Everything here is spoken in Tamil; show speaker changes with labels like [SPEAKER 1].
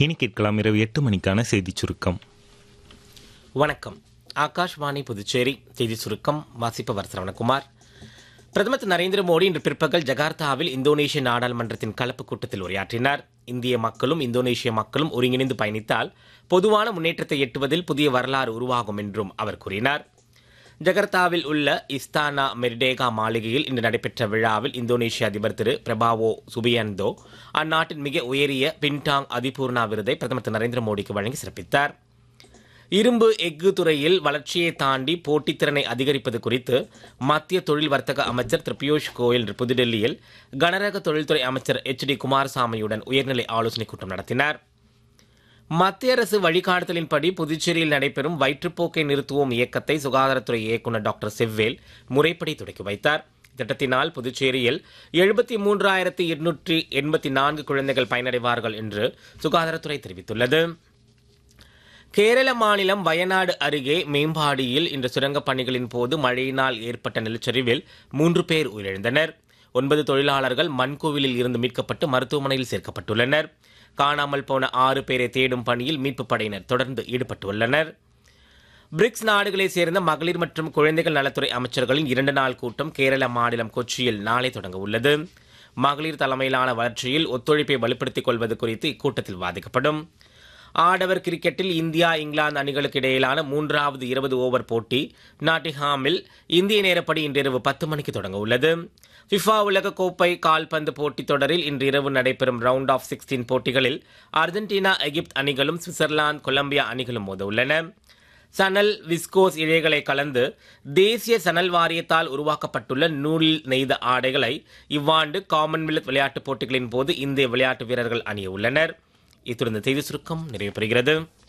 [SPEAKER 1] இனி கேட்கலாம் இரவு எட்டு மணிக்கான செய்திச் சுருக்கம்
[SPEAKER 2] வணக்கம் ஆகாஷ்வாணி புதுச்சேரி செய்தி சுருக்கம் வாசிப்பவர் சரவணகுமார் பிரதமர் திரு நரேந்திர மோடி இன்று பிற்பகல் ஜகார்த்தாவில் இந்தோனேஷிய நாடாளுமன்றத்தின் கலப்பு கூட்டத்தில் உரையாற்றினார் இந்திய மக்களும் இந்தோனேஷிய மக்களும் ஒருங்கிணைந்து பயணித்தால் பொதுவான முன்னேற்றத்தை எட்டுவதில் புதிய வரலாறு உருவாகும் என்றும் அவர் கூறினார் ஜகர்த்தாவில் உள்ள இஸ்தானா மெர்டேகா மாளிகையில் இன்று நடைபெற்ற விழாவில் இந்தோனேஷிய அதிபர் திரு பிரபாவோ சுபியன்தோ அந்நாட்டின் மிக உயரிய பின்டாங் அதிபூர்ணா விருதை பிரதமர் திரு நரேந்திர மோடிக்கு வழங்கி சிறப்பித்தார் இரும்பு எஃகு துறையில் வளர்ச்சியை தாண்டி போட்டித்திறனை அதிகரிப்பது குறித்து மத்திய தொழில் வர்த்தக அமைச்சர் திரு பியூஷ் கோயல் இன்று புதுடெல்லியில் கனரக தொழில்துறை அமைச்சர் எச் டி குமாரசாமியுடன் உயர்நிலை ஆலோசனைக் கூட்டம் நடத்தினார் மத்திய அரசு வழிகாட்டுதலின்படி புதுச்சேரியில் நடைபெறும் வயிற்றுப்போக்கை நிறுத்துவோம் இயக்கத்தை சுகாதாரத்துறை இயக்குநர் டாக்டர் செவ்வேல் முறைப்படி தொடக்கி வைத்தார் திட்டத்தினால் புதுச்சேரியில் எழுபத்தி மூன்றாயிரத்தி எண்ணூற்றி எண்பத்தி நான்கு குழந்தைகள் பயனடைவார்கள் என்று சுகாதாரத்துறை தெரிவித்துள்ளது கேரள மாநிலம் வயநாடு அருகே மேம்பாடியில் இன்று சுரங்கப் பணிகளின் போது மழையினால் ஏற்பட்ட நிலச்சரிவில் மூன்று பேர் உயிரிழந்தனர் ஒன்பது தொழிலாளர்கள் மண்கோவிலில் இருந்து மீட்கப்பட்டு மருத்துவமனையில் சேர்க்கப்பட்டுள்ளனர் காணாமல் போன ஆறு பேரை தேடும் பணியில் மீட்புப் படையினர் தொடர்ந்து ஈடுபட்டுள்ளனர் பிரிக்ஸ் நாடுகளைச் சேர்ந்த மகளிர் மற்றும் குழந்தைகள் நலத்துறை அமைச்சர்களின் இரண்டு நாள் கூட்டம் கேரள மாநிலம் கொச்சியில் நாளை தொடங்க உள்ளது மகளிர் தலைமையிலான வளர்ச்சியில் ஒத்துழைப்பை வலுப்படுத்திக் கொள்வது குறித்து இக்கூட்டத்தில் வாதிக்கப்படும் ஆடவர் கிரிக்கெட்டில் இந்தியா இங்கிலாந்து அணிகளுக்கு இடையிலான மூன்றாவது இருபது ஓவர் போட்டி நாட்டிஹாமில் இந்திய நேரப்படி இன்றிரவு பத்து மணிக்கு தொடங்க உள்ளது ஃபிஃபா உலக கோப்பை கால்பந்து போட்டித் தொடரில் இன்று இரவு நடைபெறும் ரவுண்ட் ஆஃப் சிக்ஸ்டீன் போட்டிகளில் அர்ஜென்டினா எகிப்து அணிகளும் சுவிட்சர்லாந்து கொலம்பியா அணிகளும் மோத உள்ளன சணல் விஸ்கோஸ் இழைகளை கலந்து தேசிய சணல் வாரியத்தால் உருவாக்கப்பட்டுள்ள நூலில் நெய்த ஆடைகளை இவ்வாண்டு காமன்வெல்த் விளையாட்டுப் போட்டிகளின் போது இந்திய விளையாட்டு வீரர்கள் அணிய உள்ளனர் இத்துடன் இந்த செய்தி சுருக்கம் நிறைவு பெறுகிறது